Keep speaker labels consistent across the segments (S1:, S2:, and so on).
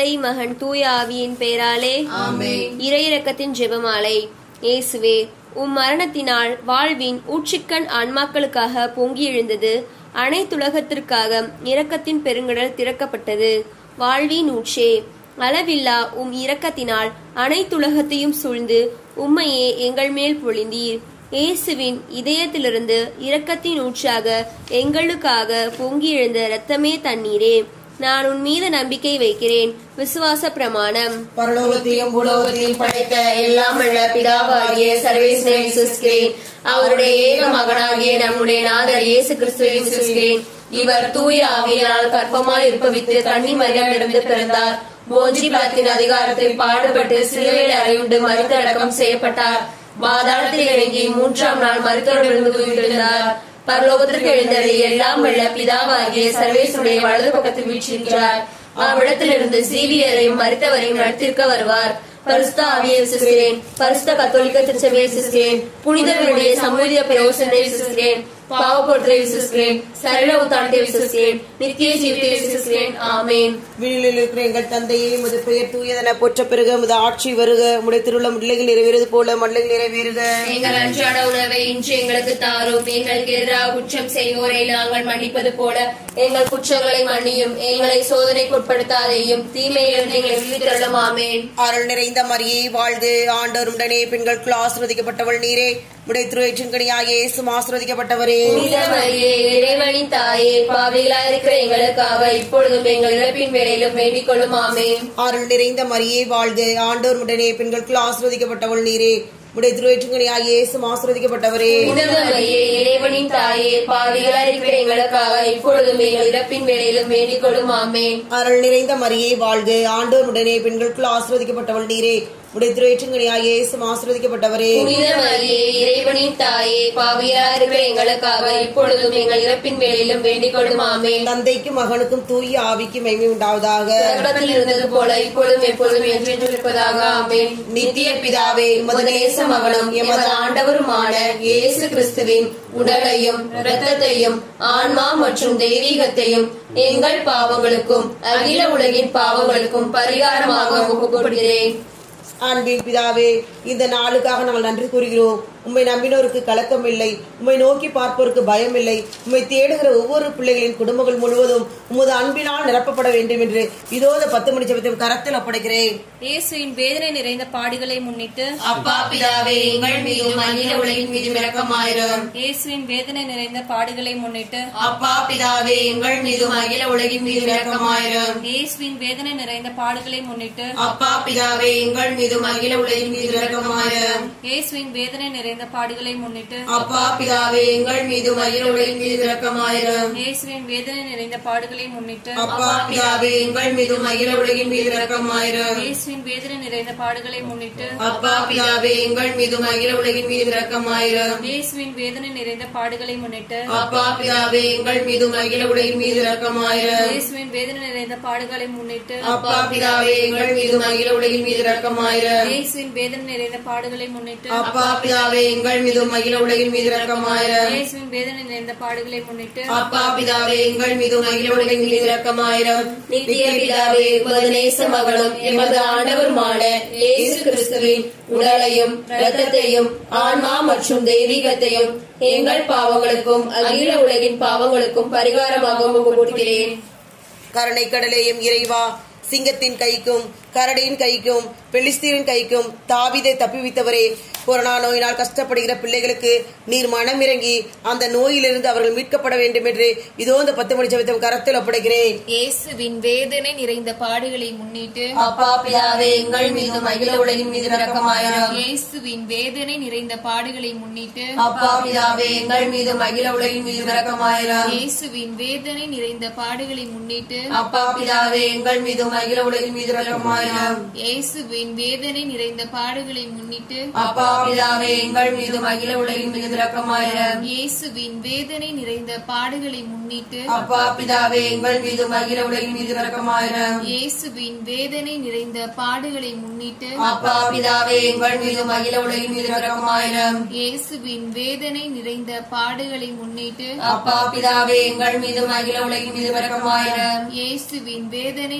S1: தந்தை மகன் தூய ஆவியின் பெயராலே இறையிறக்கத்தின் ஜெபமாலை இயேசுவே உம் மரணத்தினால் வாழ்வின் ஊற்றிக்கண் ஆன்மாக்களுக்காக பொங்கி எழுந்தது அனைத்துலகத்திற்காக இரக்கத்தின் பெருங்கடல் திறக்கப்பட்டது வாழ்வின் ஊற்றே அளவில்லா உம் இரக்கத்தினால் அனைத்துலகத்தையும் சூழ்ந்து உம்மையே எங்கள் மேல் பொழிந்தீர் இயேசுவின் இதயத்திலிருந்து இரக்கத்தின் ஊற்றாக எங்களுக்காக பொங்கி எழுந்த இரத்தமே தண்ணீரே நான் உன் மீது நம்பிக்கை வைக்கிறேன் விசுவாச பிரமாணம்
S2: பரலோகத்தையும் பூலோகத்தையும் படைத்த எல்லாம் உள்ள பிதாவாகிய சர்வேஸ்வரனை விசுவாசிக்கிறேன் அவருடைய ஏக மகனாகிய நம்முடைய நாதர் இயேசு கிறிஸ்துவை விசுவாசிக்கிறேன் இவர் தூய ஆவியினால் கற்பமாய் இருப்பவித்து கன்னி மரியாமிடமிருந்து பிறந்தார் போஞ்சி பிளாத்தின் அதிகாரத்தில் பாடுபட்டு சிலுவையில் அறையுண்டு மருத்து அடக்கம் செய்யப்பட்டார் பாதாளத்தில் இறங்கி மூன்றாம் நாள் மருத்துவரிலிருந்து உயிரிழந்தார் பரலோகத்திற்கு எழுந்தது எல்லாம் வல்ல பிதாவாகிய சர்வேசுடைய வலது பக்கத்தில் வீற்றிருக்கிறார் அவ்விடத்திலிருந்து சீவியரையும் மருத்துவரையும் நடத்திருக்க வருவார் பரிசுத்த ஆவியை விசுகிறேன் பரிசுத்த கத்தோலிக்க திருச்சபையை விசுகிறேன் புனிதர்களுடைய சமூக பிரயோசனை விசுகிறேன் பாவப்பொருத்தரை விசுகிறேன் சரள உத்தாண்டத்தை விசுகிறேன் நித்திய ஜீவித்தை விசுகிறேன் ஆமேன்
S3: விண்ணில் இருக்கிற எங்கள் தந்தையே உமது பெயர் தூயதென போற்ற பெருக உமது ஆட்சி வருக உடைய திருள்ள முல்லைகள் நிறைவேறுவது போல மண்ணில் நிறைவேறுக
S2: எங்கள் அன்றாட உணவை இன்று எங்களுக்கு தாரும் எங்களுக்கு எதிராக குற்றம் செய்வோரை நாங்கள் மன்னிப்பது போல எங்கள் குற்றங்களை மன்னியும் எங்களை சோதனைக்கு உட்படுத்தாதையும் தீமையிலிருந்து எங்களை விடுவித்தருளும் ஆமேன்
S3: அருள் நிறைந்த மரியே வாழ்க ஆண்டவர் உடனே பெண்களுக்குள் ஆசிரதிக்கப்பட்டவள் நீரே உடைய திருவயிற்றின் கனியாகிய இயேசும் ஆசிரதிக்கப்பட்டவரே
S2: புனித மரியே இறைவனின் தாயே பாவிகளா இருக்கிற எங்களுக்காக இப்பொழுதும் எங்கள் இறப்பின் வேலையிலும் வேண்டிக் கொள்ளும் ஆமேன்
S3: அருள் நிறைந்த மரியே வாழ்க ஆண்டவர் உடனே பெண்களுக்குள் ஆசிரதிக்கப்பட்டவள் நீரே உடைய திருவயிற்றின் கனியாகிய இயேசும் ஆசிரதிக்கப்பட்டவரே
S2: புனித மரியே இறைவனின் தாயே பாவிகளா இருக்கிற எங்களுக்காக இப்பொழுதும் எங்கள் இறப்பின் வேலையிலும் வேண்டிக் கொள்ளும் ஆமேன்
S3: அருள் நிறைந்த மரியே வாழ்க ஆண்டவர் உடனே பெண்களுக்குள் ஆசிரதிக்கப்பட்டவள் நீரே உடைய திருவயிற்றின் கனியாகிய இயேசும் ஆசிரதிக்கப்பட்டவரே
S2: புனித மரியே இறைவனின் தாயே பாவியா இருக்கிற எங்களுக்காக இப்பொழுதும் எங்கள் இறப்பின் வேலையிலும் வேண்டிக் கொள்ளும் ஆமேன்
S3: தந்தைக்கும் மகனுக்கும் தூய ஆவிக்கும் மகிமை உண்டாவதாக
S2: தொடக்கத்தில் இருந்தது போல இப்பொழுதும் எப்பொழுதும் என்றென்றும் இருப்பதாக ஆமேன் நித்திய பிதாவே உமது நேச மகனும் எமது ஆண்டவருமான இயேசு கிறிஸ்துவின் உடலையும் இரத்தத்தையும் ஆன்மா மற்றும் தெய்வீகத்தையும் எங்கள் பாவங்களுக்கும் அகில உலகின் பாவங்களுக்கும் பரிகாரமாக ஒப்புக்கொடுக்கிறேன்
S3: அன்பின் பிதாவே இந்த நாளுக்காக நாங்கள் நன்றி கூறுகிறோம் உம்மை நம்பினோருக்கு கலக்கம் இல்லை உம்மை நோக்கி பார்ப்போருக்கு பயம் இல்லை உம்மை தேடுகிற ஒவ்வொரு பிள்ளைகளின் குடும்பங்கள் முழுவதும் உமது அன்பினால் நிரப்பப்பட வேண்டும் என்று இதோ இந்த பத்து மணி ஜெபத்தை கரத்தில் ஒப்படைக்கிறேன்
S4: இயேசுவின் வேதனை நிறைந்த பாடுகளை முன்னிட்டு
S2: அப்பா பிதாவே எங்கள் மீதும் அகில உலகின் மீதும் இரக்கமாயிரும்
S4: இயேசுவின் வேதனை நிறைந்த பாடுகளை முன்னிட்டு
S2: அப்பா பிதாவே எங்கள் மீதும் அகில உலகின் மீதும் இரக்கமாயிரும்
S4: இயேசுவின் வேதனை நிறைந்த பாடுகளை முன்னிட்டு
S2: அப்பா பிதாவே எங்கள் மீதும் அகில உலகின் மீது இரக்கமாயிரும்
S4: இயேசுவின் வேதனை நிறைந்த பாடுகளை முன்னிட்டு
S2: அப்பா பிதாவே எங்கள் மீதும் அகில உலகின் மீது இரக்கமாயிரும்
S4: இயேசுவின் வேதனை நிறைந்த பாடுகளை முன்னிட்டு
S2: அப்பா பிதாவே எங்கள் மீதும் அகில உலகின் மீது இரக்கமாயிரும்
S4: இயேசுவின் வேதனை நிறைந்த பாடுகளை முன்னிட்டு
S2: அப்பா பிதாவே எங்கள் மீதும் அகில உலகின் மீது இரக்கமாயிரும்
S4: இயேசுவின் வேதனை நிறைந்த பாடுகளை முன்னிட்டு
S2: அப்பா பிதாவே எங்கள் மீதும் அகில உலகின் மீது இரக்கமாயிரும்
S4: இயேசுவின் வேதனை நிறைந்த பாடுகளை முன்னிட்டு
S2: அப்பா பிதாவே எங்கள் மீதும் அகில உலகின் மீது இரக்கமாயிரும்
S4: இயேசுவின் வேதனை நிறைந்த பாடுகளை முன்னிட்டு
S2: அப்பா பிதாவே எங்கள் மீதும் அகில உலகின் மீது இரக்கமாயிரும்
S4: இயேசுவின் வேதனை நிறைந்த பாடுகளை முன்னிட்டு
S2: அப்பா பிதாவே எங்கள் மீதும் அகில உலகின் மீது இரக்கமாயிரும் நித்திய பிதாவே உமது நேச மகளும் எமது ஆண்டவருமான இயேசு கிறிஸ்துவின் உடலையும் இரத்தத்தையும் ஆன்மா மற்றும் தெய்வீகத்தையும் எங்கள் பாவங்களுக்கும் அகில உலகின் பாவங்களுக்கும் பரிகாரமாக கொடுக்கிறேன்
S3: கருணை கடலேயும் இறைவா சிங்கத்தின் கைக்கும் கரடியின் கைக்கும் பெலிஸ்தீனின் கைக்கும் தாவிதை தப்பிவித்தவரே கொரோனா நோயினால் கஷ்டப்படுகிற பிள்ளைகளுக்கு நீர் மனமிறங்கி அந்த நோயிலிருந்து அவர்கள் மீட்கப்பட வேண்டும் என்று இதோ இந்த பத்து மணி ஜெபத்தை கரத்தில் ஒப்படைக்கிறேன்
S5: இயேசுவின் வேதனை நிறைந்த பாடுகளை முன்னிட்டு
S2: அப்பா பிதாவே எங்கள் மீதும் அகில உலகின் மீது இரக்கமாயிரும்
S5: இயேசுவின் வேதனை நிறைந்த பாடுகளை முன்னிட்டு
S2: அப்பா பிதாவே எங்கள் மீதும் அகில உலகின் மீது இரக்கமாயிரும்
S5: இயேசுவின் வேதனை நிறைந்த பாடுகளை முன்னிட்டு
S2: அப்பா பிதாவே எங்கள் மீதும் அகில உலகின் மீது இரக்கமாயிரும்
S5: இயேசுவின் வேதனை நிறைந்த பாடுகளை முன்னிட்டு
S2: அப்பா பிதாவே எங்கள் மீதும் அகில உலகின் மீது இரக்கமாயிரும்
S5: இயேசுவின் வேதனை நிறைந்த பாடுகளை முன்னிட்டு
S2: அப்பா பிதாவே எங்கள் மீதும் அகில உலகின் மீது இரக்கமாயிரும்
S5: இயேசுவின் வேதனை நிறைந்த பாடுகளை முன்னிட்டு
S2: அப்பா பிதாவே எங்கள் மீதும் அகில உலகின் மீது இரக்கமாயிரும்
S5: இயேசுவின் வேதனை நிறைந்த பாடுகளை முன்னிட்டு
S2: அப்பா பிதாவே எங்கள் மீதும் அகில உலகின் மீது இரக்கமாயிரும்
S5: இயேசுவின் வேதனை நிறைந்த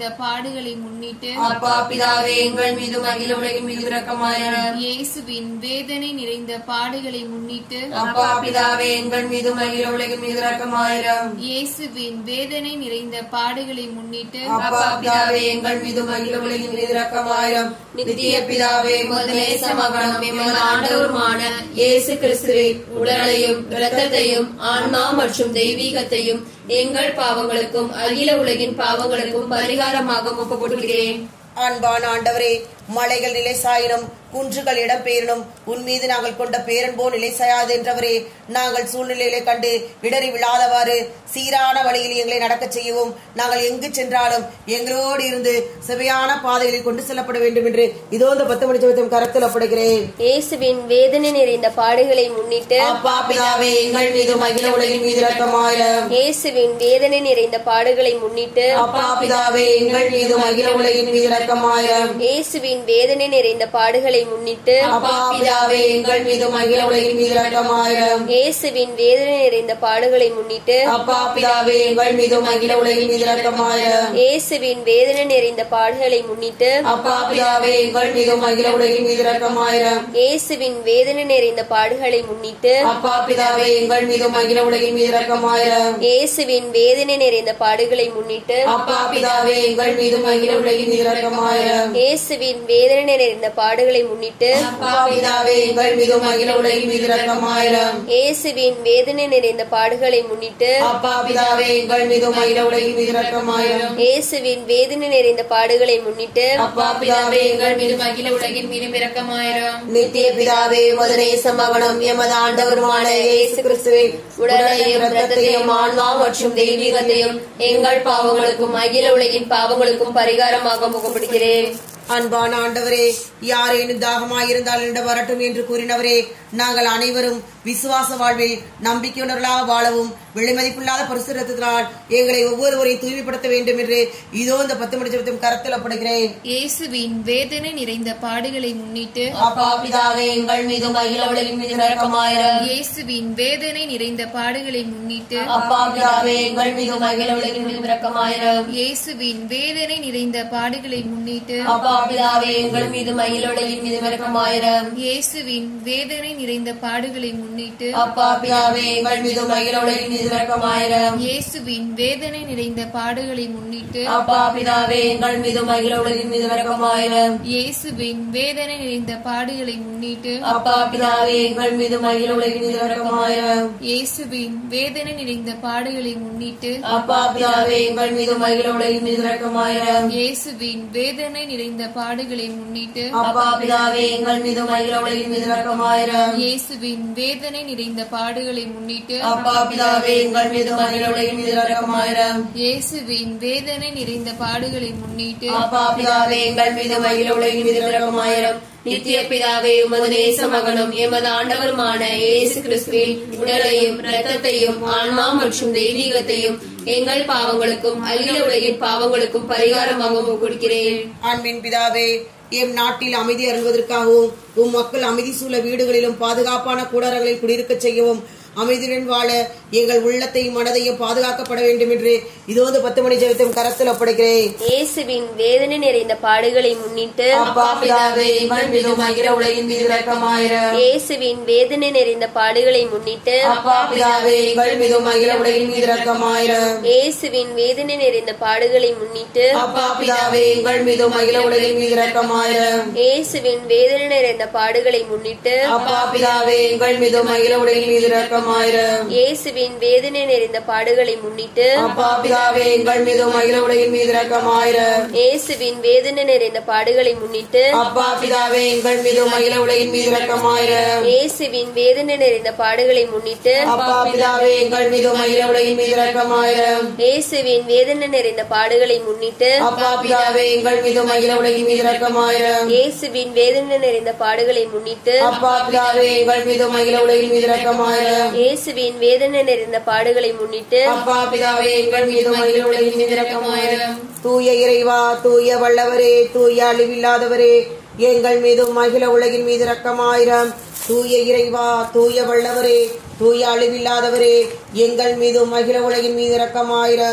S5: பாடுகளை முன்னிட்டு
S2: அப்பா பிதாவே எங்கள் மீதும் அகில உலகின் மீது இரக்கமாயிரம்
S5: இயேசுவின் வேதனை நிறைந்த பாடுகளை முன்னிட்டு
S2: அப்பா பிதாவே எங்கள் மீதும் அகில உலகின் மீது இரக்கமாயிரம்
S5: இயேசுவின் வேதனை நிறைந்த பாடுகளை முன்னிட்டு
S2: அப்பா பிதாவே எங்கள் மீதும் அகில உலகின் மீது இரக்கமாயிரம் நித்திய பிதாவே உமது நேச மகனும் எமது ஆண்டவருமான இயேசு கிறிஸ்துவின் உடலையும் இரத்தத்தையும் ஆன்மா மற்றும் தெய்வீகத்தையும் எங்கள் பாவங்களுக்கும் அகில உலகின் பாவங்களுக்கும் பரிகாரமாக ஒப்புக்கொடுக்கிறேன்
S3: அன்பான ஆண்டவரே மலைகள் நிலை சாயினும் குன்றுகள் இடம் பெயரினும் உன் மீது நாங்கள் கொண்ட பேரன்போ நிலை சாயாது என்றவரே நாங்கள் சூழ்நிலைகளை கண்டு இடறி விழாதவாறு சீரான வழியில் எங்களை நடக்கச் செய்யவும் நாங்கள் எங்கு சென்றாலும் எங்களோடு இருந்து செவையான பாதைகளில் கொண்டு செல்லப்பட வேண்டும் என்று இதோ இந்த பத்து மணி ஜெபத்தின் கரத்தில் ஒப்படுகிறேன்
S1: இயேசுவின் வேதனை நிறைந்த பாடுகளை முன்னிட்டு
S2: அப்பா பிதாவே எங்கள் மீதும் அகில உலகின் மீது இரக்கமாயிரம்
S1: இயேசுவின் வேதனை நிறைந்த பாடுகளை முன்னிட்டு
S2: அப்பா பிதாவே எங்கள் மீதும் அகில உலகின் மீது இரக்கமாயிரம்
S1: இயேசுவின் வேதனை நிறைந்த பாடுகளை முன்னிட்டு
S2: அப்பா பிதாவே எங்கள் மீதும் அகில உலகின் மீது இரக்கமாயிரம்
S1: இயேசுவின் வேதனை நிறைந்த பாடுகளை முன்னிட்டு
S2: அப்பா பிதாவே எங்கள் மீதும் அகில உலகின் மீது இரக்கமாயிரம்
S1: இயேசுவின் வேதனை நிறைந்த பாடுகளை முன்னிட்டு
S2: அப்பா பிதாவே எங்கள் மீதும் அகில உலகின் மீது இரக்கமாயிரம்
S1: இயேசுவின் வேதனை நிறைந்த பாடுகளை முன்னிட்டு
S2: அப்பா பிதாவே எங்கள் மீதும் அகில உலகின் மீது இரக்கமாயிரம்
S1: இயேசுவின் வேதனை நிறைந்த பாடுகளை முன்னிட்டு
S2: அப்பா பிதாவே எங்கள் மீதும் அகில உலகின் மீது இரக்கமாயிரம்
S1: இயேசுவின் வேதனை நிறைந்த பாடுகளை முன்னிட்டு
S2: அப்பா பிதாவே எங்கள் மீதும் அகில உலகின் மீது இரக்கமாயிரம்
S1: இயேசுவின் வேதனை நிறைந்த பாடுகளை முன்னிட்டு
S2: அப்பா பிதாவே எங்கள் மீதும் அகில உலகின் மீது இரக்கமாயிரம்
S1: இயேசுவின் வேதனை நிறைந்த பாடுகளை முன்னிட்டு
S2: அப்பா பிதாவே எங்கள் மீதும் அகில உலகின் மீதும் இரக்கமாயிரம்
S3: நித்திய பிதாவே உமது நேச மகனும் எமது ஆண்டவருமான இயேசு கிறிஸ்துவின்
S1: உடலையும் இரத்தத்தையும் ஆன்மா மற்றும் தெய்வீகத்தையும் எங்கள் பாவங்களுக்கும் அகில உலகின் பாவங்களுக்கும் பரிகாரமாக முகப்படுகிறேன்
S3: அன்பான ஆண்டவரே யாரேனும் தாகமாயிருந்தால் என்று வரட்டும் என்று கூறினவரே நாங்கள் அனைவரும் விசுவாச வாழ்வில் நம்பிக்கையுணர்களாக வாழவும் விலைமதிப்பில்லாத பரிசுரத்தினால் எங்களை ஒவ்வொருவரையும் தூய்மைப்படுத்த வேண்டும் என்று இதோ இந்த பத்து மணி ஜெபத்தின் கரத்தில் ஒப்படுகிறேன்
S5: இயேசுவின் வேதனை நிறைந்த பாடுகளை முன்னிட்டு
S2: அப்பா பிதாவே எங்கள் மீதும் அகில உலகின் மீது இரக்கமாயிரம்
S5: இயேசுவின் வேதனை நிறைந்த பாடுகளை முன்னிட்டு
S2: அப்பா பிதாவே எங்கள் மீதும் அகில உலகின் மீது இரக்கமாயிரம்
S5: இயேசுவின் வேதனை நிறைந்த பாடுகளை முன்னிட்டு
S2: அப்பா பிதாவே எங்கள் மீதும் அகில உலகின் மீது இரக்கமாயிரம்
S5: இயேசுவின் வேதனை நிறைந்த பாடுகளை முன்னிட்டு
S2: அப்பா பிதாவே எங்கள் மீதும் அகில உலகின் மீது இரக்கமாயிரம்
S5: இயேசுவின் வேதனை நிறைந்த பாடுகளை முன்னிட்டு
S2: அப்பா பிதாவே எங்கள் மீதும் அகில உலகின் மீது இரக்கமாயிரம்
S5: இயேசுவின் வேதனை நிறைந்த பாடுகளை முன்னிட்டு
S2: அப்பா பிதாவே எங்கள் மீதும் அகில உலகின் மீது இரக்கமாயிரம்
S5: இயேசுவின் வேதனை நிறைந்த பாடுகளை முன்னிட்டு
S2: அப்பா பிதாவே எங்கள் மீதும் அகில உலகின் மீது இரக்கமாயிரம்
S5: இயேசுவின் வேதனை நிறைந்த பாடுகளை முன்னிட்டு
S2: அப்பா பிதாவே எங்கள் மீதும் அகில உலகின் மீது இரக்கமாயிரம்
S5: இயேசுவின் வேதனை நிறைந்த பாடுகளை முன்னிட்டு
S2: அப்பா பிதாவே எங்கள் மீதும் அகில உலகின் மீது இரக்கமாயிரம்
S5: இயேசுவின் வேதனை நிறைந்த பாடுகளை முன்னிட்டு
S2: அப்பா பிதாவே எங்கள் மீதும் அகில உலகின் மீது இரக்கமாயிரம் நித்திய பிதாவே உமது நேச மகனும் எமது ஆண்டவருமான இயேசு கிறிஸ்துவின் உடலையும் இரத்தத்தையும் ஆன்மா மற்றும் தெய்வீகத்தையும் எங்கள் பாவங்களுக்கும் அகில உலகின் பாவங்களுக்கும் பரிகாரமாக கொடுக்கிறேன்
S3: அன்பின் பிதாவே எம் நாட்டில் அமைதி அருள்வதற்காகவும் உம் மக்கள் அமைதி சூழ வீடுகளிலும் பாதுகாப்பான கூடாரங்களில் குடியிருக்கச் செய்யவும் அமைதியுடன் வாழ எங்கள் உள்ளத்தையும் மனதையும் பாதுகாக்கப்பட வேண்டும் என்று இதோ இந்த பத்து மணி ஜெபத்தையும் கரத்தில் ஒப்படைக்கிறேன்
S1: இயேசுவின் வேதனை நிறைந்த பாடுகளை முன்னிட்டு
S2: அப்பா பிதாவே எங்கள் மீதும் அகில உலகின் மீது இரக்கமாயிரம்
S1: இயேசுவின் வேதனை நிறைந்த பாடுகளை முன்னிட்டு
S2: அப்பா பிதாவே எங்கள் மீதும் அகில உலகின் மீது இரக்கமாயிரம்
S1: இயேசுவின் வேதனை நிறைந்த பாடுகளை முன்னிட்டு
S2: அப்பா பிதாவே எங்கள் மீதும் அகில உலகின் மீது இரக்கமாயிரம்
S1: இயேசுவின் வேதனை நிறைந்த பாடுகளை முன்னிட்டு
S2: அப்பா பிதாவே எங்கள் மீதும் அகில உலகின் மீது இரக்கமாயிரம்
S1: இயேசுவின் வேதனை நிறைந்த பாடுகளை முன்னிட்டு
S2: அப்பா பிதாவே எங்கள் மீதும் அகில உலகின் மீது இரக்கமாயிரம்
S1: இயேசுவின் வேதனை நிறைந்த பாடுகளை முன்னிட்டு
S2: அப்பா பிதாவே எங்கள் மீதும் அகில உலகின் மீது இரக்கமாயிரம்
S1: இயேசுவின் வேதனை நிறைந்த பாடுகளை முன்னிட்டு
S2: அப்பா பிதாவே எங்கள் மீதும் அகில உலகின் மீது இரக்கமாயிரம்
S1: இயேசுவின் வேதனை நிறைந்த பாடுகளை முன்னிட்டு
S2: அப்பா பிதாவே எங்கள் மீதும் அகில உலகின் மீது இரக்கமாயிரம்
S1: இயேசுவின் வேதனை நிறைந்த பாடுகளை முன்னிட்டு
S2: அப்பா பிதாவே எங்கள் மீதும் அகில உலகின் மீது இரக்கமாயிரம்
S1: இயேசுவின் வேதனை நிறைந்த பாடுகளை முன்னிட்டு
S2: அப்பா பிதாவே எங்கள் மீதும் அகில உலகின் மீது இரக்கமாயிரம்
S3: தூய இறைவா தூய வல்லவரே தூய அழிவில்லாதவரே எங்கள் மீதும் அகில உலகின் மீது இரக்கமாயிரம் தூய இறைவா தூய வல்லவரே தூய அழிவில்லாதவரே எங்கள் மீதும் அகில உலகின் மீது இரக்கமாயிரம்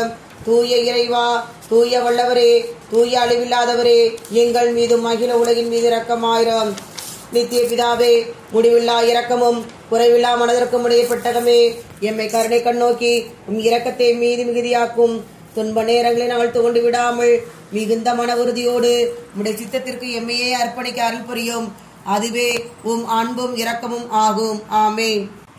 S3: தூய இறைவா தூய வல்லவரே தூய அழிவில்லாதவரே எங்கள் மீதும் அகில உலகின் மீது இரக்கமாயிரம் நித்திய பிதாவே முடிவில்லா இரக்கமும் குறைவில்லா மனதிற்கும் உடைய பெட்டகமே எம்மை கருணை கண்ணோக்கி உம் இரக்கத்தை மீது மிகுதியாக்கும் துன்ப நேரங்களை நாங்கள் துவண்டு விடாமல் மிகுந்த மன உறுதியோடு உடைய சித்தத்திற்கு எம்மையே அர்ப்பணிக்க அருள் புரியும் அதுவே உம் அன்பும் இரக்கமும் ஆகும் ஆமென்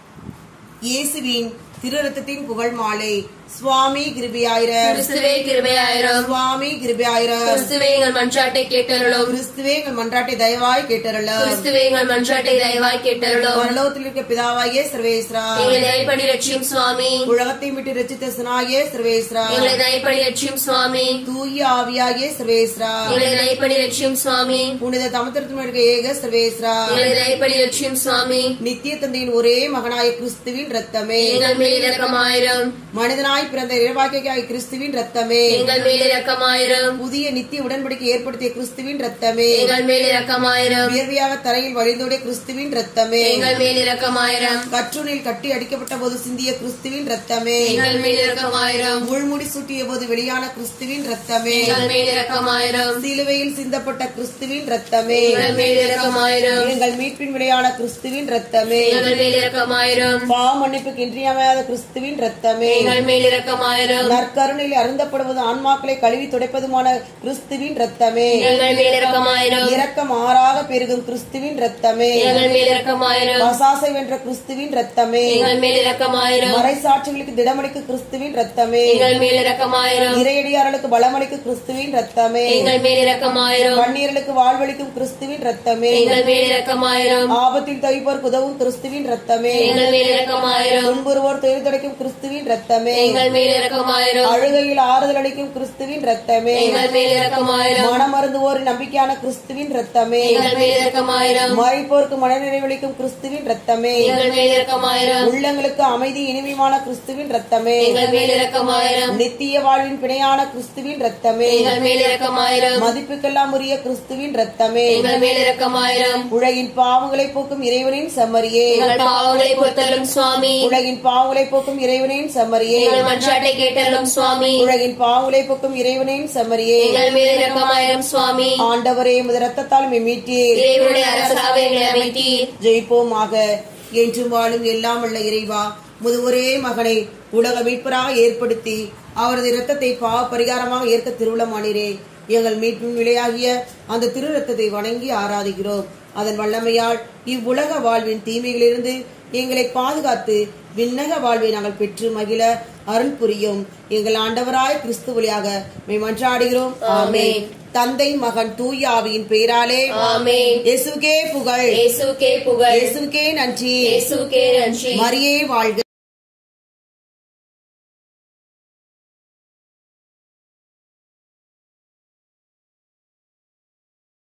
S3: இயேசுவின் திருரத்தத்தின் புகழ் மாலை சுவாமி கிருபியாயிரம்
S1: கிறிஸ்துவே கிருபையாயிரம்
S3: சுவாமி கிருபியாயிரம்
S1: கிறிஸ்துவே எங்கள் மன்றாட்டை கேட்டருளும்
S3: கிறிஸ்துவே எங்கள் மன்றாட்டை தயவாய் கேட்டருளும்
S1: கிறிஸ்துவே எங்கள் மன்றாட்டை தயவாய் கேட்டருளும்
S3: பரலோகத்தில் இருக்க பிதாவாகிய சர்வேஸ்ரா
S1: எங்களை தயப்படி ரட்சியும் சுவாமி
S3: உலகத்தை விட்டு ரச்சித்த சுனாகிய சர்வேஸ்ரா
S1: எங்களை தயப்படி ரட்சியும் சுவாமி
S3: தூய ஆவியாகிய சர்வேஸ்ரா
S1: எங்களை தயப்படி ரட்சியும் சுவாமி
S3: புனித தமத்திரத்தில் இருக்க ஏக சர்வேஸ்ரா
S1: எங்களை தயப்படி ரட்சியும் சுவாமி
S3: நித்திய தந்தையின் ஒரே மகனாய கிறிஸ்துவின் ரத்தமே
S1: எங்கள் மேல் இரக்கமாயிரம்
S3: மனிதனாய் பிறந்த இறைவாக்கியாய் கிறிஸ்துவின் ரத்தமே
S1: எங்கள் மேல் இரக்கமாயிரம்
S3: புதிய நித்திய உடன்படிக்கை ஏற்படுத்திய கிறிஸ்துவின் ரத்தமே
S1: எங்கள் மேல் இரக்கமாயிரம்
S3: வியர்வையாக தரையில் வழிந்தோடிய கிறிஸ்துவின் ரத்தமே
S1: எங்கள் மேல் இரக்கமாயிரம்
S3: கற்றுனில் கட்டி அடிக்கப்பட்ட போது சிந்திய கிறிஸ்துவின் ரத்தமே
S1: எங்கள் மேல் இரக்கமாயிரம்
S3: முள்முடி சூட்டிய போது வெளியான கிறிஸ்துவின் ரத்தமே
S1: எங்கள் மேல் இரக்கமாயிரம்
S3: சிலுவையில் சிந்தப்பட்ட கிறிஸ்துவின் ரத்தமே
S1: எங்கள் மேல் இரக்கமாயிரம்
S3: எங்கள் மீட்பின் விளையான கிறிஸ்துவின் ரத்தமே
S1: எங்கள் மேல் இரக்கமாயிரம்
S3: பாவ மன்னிப்புக்கு இன்றியமையாத கிறிஸ்துவின் ரத்தமே
S1: எங்கள் மேல் இரக்கமாயிரம்
S3: நற்கருணையில் அருந்தப்படுவது ஆன்மாக்களை கழுவி துடைப்பதுமான கிறிஸ்துவின் ரத்தமே
S1: எங்கள் மேல் இரக்கமாயிரம்
S3: இரக்கம் ஆறாக பெருகும் கிறிஸ்துவின் ரத்தமே
S1: எங்கள் மேல் இரக்கமாயிரம்
S3: பசாசை வென்ற கிறிஸ்துவின் ரத்தமே
S1: எங்கள் மேல் இரக்கமாயிரம்
S3: மறைசாட்சிகளுக்கு திடமளிக்கு கிறிஸ்துவின் ரத்தமே
S1: எங்கள் மேல் இரக்கமாயிரம்
S3: இறையடியார்களுக்கு பலமளிக்கு கிறிஸ்துவின் ரத்தமே
S1: எங்கள் மேல் இரக்கமாயிரம்
S3: கண்ணீர்களுக்கு வாழ்வளிக்கும் கிறிஸ்துவின் ரத்தமே
S1: எங்கள் மேல் இரக்கமாயிரம்
S3: ஆபத்தில் தவிப்போருக்கு உதவும் கிறிஸ்துவின் ரத்தமே
S1: எங்கள் மேல் இரக்கமாயிரம்
S3: துன்புறுவோர் துயர் துடைக்கும் கிறிஸ்துவின் ரத்தமே
S1: எங்கள் மேல் இரக்கமாயிரம்
S3: அழுகையில் ஆறுதல் அளிக்கும் கிறிஸ்துவின் ரத்தமே
S1: எங்கள் மேல் இரக்கமாயிரம்
S3: மனமருந்துவோர் நம்பிக்கையான கிறிஸ்துவின் ரத்தமே
S1: எங்கள் மேல் இரக்கமாயிரம்
S3: மறைப்போருக்கு மனநிறைவளிக்கும் கிறிஸ்துவின் ரத்தமே
S1: எங்கள் மேல் இரக்கமாயிரம்
S3: உள்ளங்களுக்கு அமைதி இனிமையான கிறிஸ்துவின் ரத்தமே
S1: எங்கள் மேல் இரக்கமாயிரம்
S3: நித்திய வாழ்வின் பிணையான கிறிஸ்துவின் ரத்தமே
S1: எங்கள் மேல் இரக்கமாயிரம்
S3: மதிப்புக்கெல்லாம் உரிய கிறிஸ்துவின் ரத்தமே
S1: எங்கள் மேல் இரக்கமாயிரம்
S3: உலகின் பாவங்களை போக்கும் இறைவனின் செம்மறியே
S1: எங்கள் பாவங்களை பொறுத்தலும் சுவாமி
S3: உலகின் பாவங்களை போக்கும் இறைவனின் செம்மறியே
S1: எங்கள் மன்றாட்டை கேட்டலும் சுவாமி
S3: உலகின் பாவங்களை போக்கும் இறைவனின் செம்மறியே
S1: எங்கள் மேல் இரக்கமாயிரம் சுவாமி
S3: ஆண்டவரே உமது ரத்தத்தால் மெய் மீட்டீர்
S1: இறைவனுடைய அரசாக எங்களை அமைத்தீர்
S3: ஜெயிப்போமாக என்றும் வாழும் எல்லாம் உள்ள இறைவா முது ஒரே மகனை உலக மீட்பராக ஏற்படுத்தி அவரது இரத்தத்தை பாவ பரிகாரமாக ஏற்க திருவிழமானீரே எங்கள் மீட்பின் விலையாகிய அந்த திரு ரத்தத்தை வணங்கி ஆராதிக்கிறோம் அதன் வல்லமையால் இவ்வுலக வாழ்வின் தீமைகளிலிருந்து எங்களை பாதுகாத்து விண்ணக வாழ்வை நாங்கள் பெற்று மகிழ அருள் புரியும் எங்கள் ஆண்டவராய் கிறிஸ்து வழியாக மெய் மன்றாடுகிறோம் ஆமென் தந்தை மகன் தூய ஆவியின் பெயராலே
S1: ஆமென்
S3: இயேசுக்கே புகழ்
S1: இயேசுக்கே புகழ்
S3: இயேசுக்கே நன்றி
S1: இயேசுக்கே நன்றி
S3: மரியே வாழ்க